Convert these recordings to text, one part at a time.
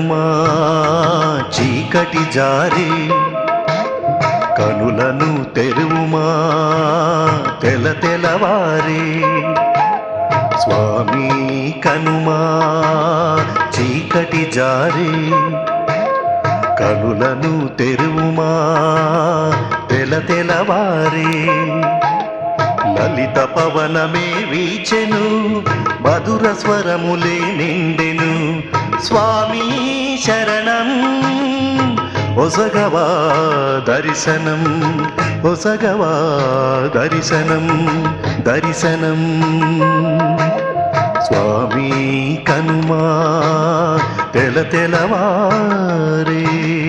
కనుమా చీకటి జారి కనులను తెరువుమా తెల తెలవారి స్వామి కనుమా చీకటి జారి కనులను తెరువుమా తెల తెలవారి లలిత పవనమే వీచెను మధుర స్వరములే నిండెను స్వామి శరణం ఒసగవా దర్శనం ఒసగవా దర్శనం దర్శనం స్వామి కనుమా తెల తెలవారే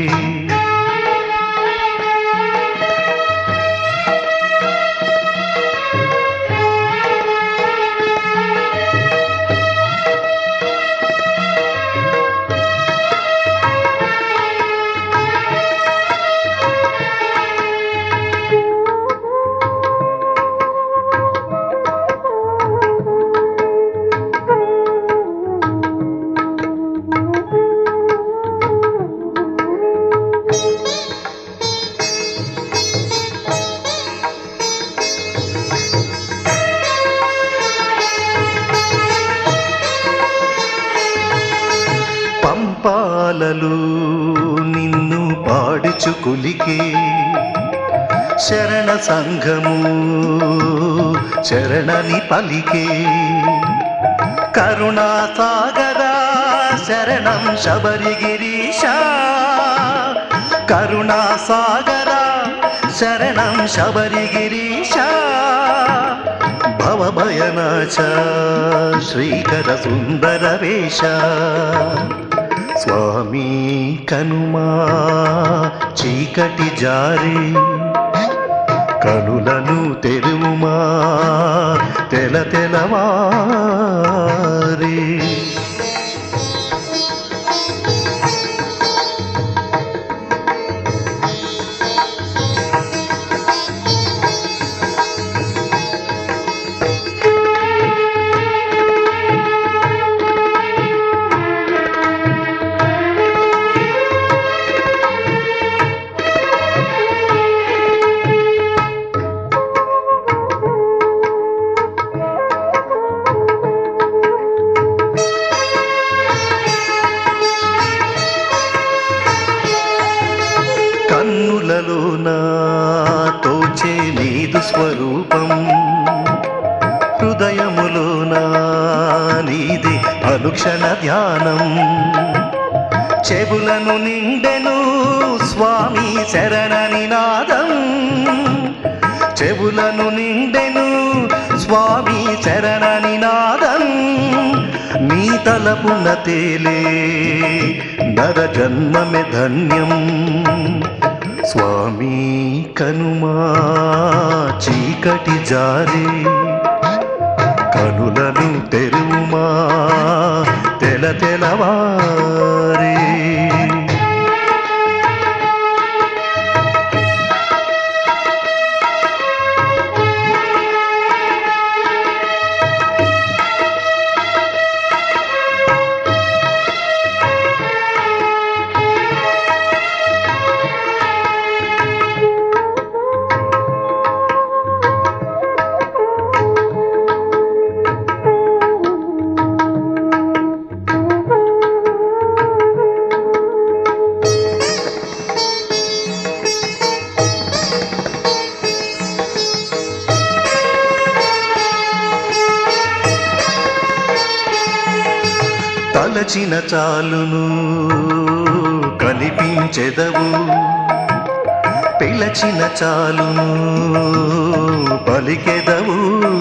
పంపాలలు నిన్ను పాడుచు కులికే శరణ సంఘము శరణని పలికే కరుణా సాగరా శరణం శబరిగిరీశ కరుణా సాగరా శరణం శబరిగిరీశ భవభయనాచ శ్రీకర సుందర వేష స్వామి కనుమా చీకటి జారి కనులను తెరువుమా తెల తెలవారి కన్నులలో నా తోచే నీదు స్వరూపం హృదయములో నా నీది అనుక్షణ ధ్యానం చెవులను నిండెను స్వామి శరణ నినాదం చెవులను నిండెను స్వామి శరణ నినాదం నీ తలపున తేలే నర జన్మమే ధన్యం స్వామి కనుమా చీకటి జారి కనులను తెరుమా తెల తెలవారే తలచిన చాలును కనిపించెదవు పిలచిన చాలును పలికెదవు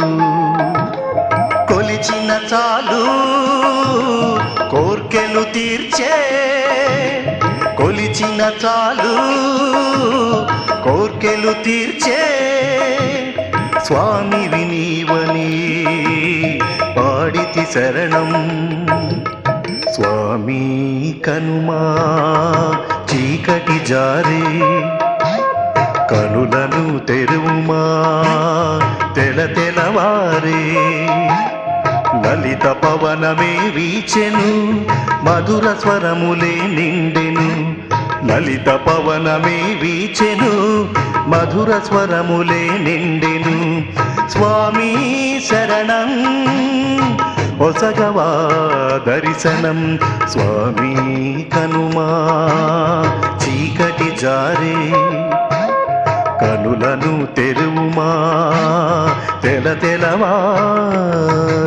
కొలిచిన చాలు కోర్కెలు తీర్చే కొలిచిన చాలు కోర్కెలు తీర్చే స్వామి వినీవని పాడితి శరణం స్వామి కనుమా చీకటి జారే కనులను తెరువుమా తెల తెలవారే లలిత పవనమే వీచెను మధుర స్వరములే నిండెను లలిత పవనమే వీచెను మధుర స్వరములే నిండెను స్వామి శరణం ఒసగవా దర్శనం స్వామి కనుమా చీకటి జారే కనులను తెరువుమా తెల తెలవా